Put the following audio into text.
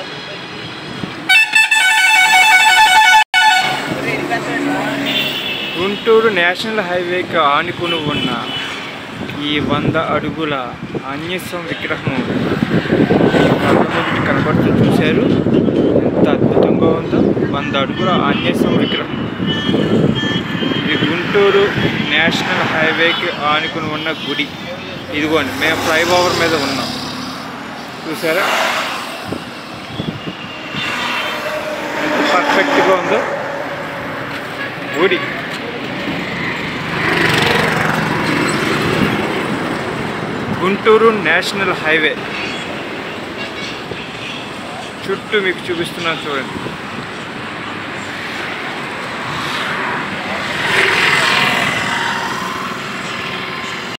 Guntur national హైవేకి ఆనుకుని ఉన్న ఈ వంద అడుగుల ఆంజనేయస్వామి విగ్రహం కళ్ళ కనబడుతూ చూశారు ఎంత అద్భుతంగా ఉందో వంద అడుగుల ఆంజనేయస్వామి విగ్రహం ఇది గుంటూరు నేషనల్ హైవేకి ఆనుకుని ఉన్న గుడి ఇదిగోండి మేము ఫ్లైఓవర్ మీద ఉన్నాం చూసారా ఎంత పర్ఫెక్ట్గా ఉందో గుడి గుంటూరు నేషనల్ హైవే చుట్టూ మీకు చూపిస్తున్నాను చూడండి